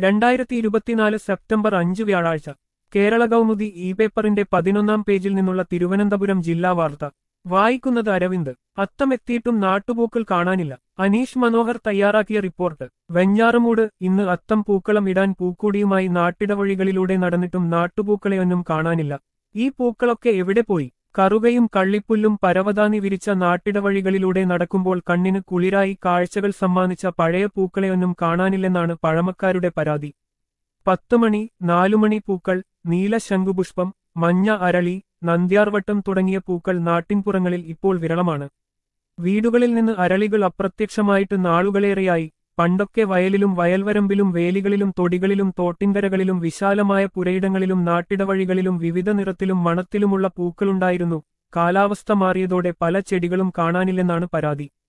രണ്ടായിരത്തി ഇരുപത്തിനാല് സെപ്റ്റംബർ അഞ്ച് വ്യാഴാഴ്ച കേരള കൗമുദി ഇ പേപ്പറിന്റെ പതിനൊന്നാം പേജിൽ നിന്നുള്ള തിരുവനന്തപുരം ജില്ലാ വാർത്ത വായിക്കുന്നത് അരവിന്ദ് അത്തമെത്തിയിട്ടും നാട്ടുപൂക്കൾ കാണാനില്ല അനീഷ് മനോഹർ തയ്യാറാക്കിയ റിപ്പോർട്ട് വെഞ്ഞാറമൂട് ഇന്ന് അത്തം പൂക്കളം ഇടാൻ പൂക്കൂടിയുമായി നാട്ടിടവഴികളിലൂടെ നടന്നിട്ടും നാട്ടുപൂക്കളെയൊന്നും കാണാനില്ല ഈ പൂക്കളൊക്കെ എവിടെ പോയി കറുകയും കള്ളിപ്പുല്ലും പരവതാനി വിരിച്ച നാട്ടിടവഴികളിലൂടെ നടക്കുമ്പോൾ കണ്ണിന് കുളിരായി കാഴ്ചകൾ സമ്മാനിച്ച പഴയ പൂക്കളെയൊന്നും കാണാനില്ലെന്നാണ് പഴമക്കാരുടെ പരാതി പത്തുമണി നാലുമണി പൂക്കൾ നീല ശംഖുപുഷ്പം മഞ്ഞ അരളി നന്ദ്യാർവട്ടം തുടങ്ങിയ പൂക്കൾ നാട്ടിൻപുറങ്ങളിൽ ഇപ്പോൾ വിരളമാണ് വീടുകളിൽ നിന്ന് അരളികൾ അപ്രത്യക്ഷമായിട്ട് നാളുകളേറെയായി പണ്ടൊക്കെ വയലിലും വയൽവരമ്പിലും വേലികളിലും തൊടികളിലും തോട്ടിൻകരകളിലും വിശാലമായ പുരയിടങ്ങളിലും നാട്ടിടവഴികളിലും വിവിധ നിറത്തിലും മണത്തിലുമുള്ള പൂക്കളുണ്ടായിരുന്നു കാലാവസ്ഥ മാറിയതോടെ പല ചെടികളും കാണാനില്ലെന്നാണ് പരാതി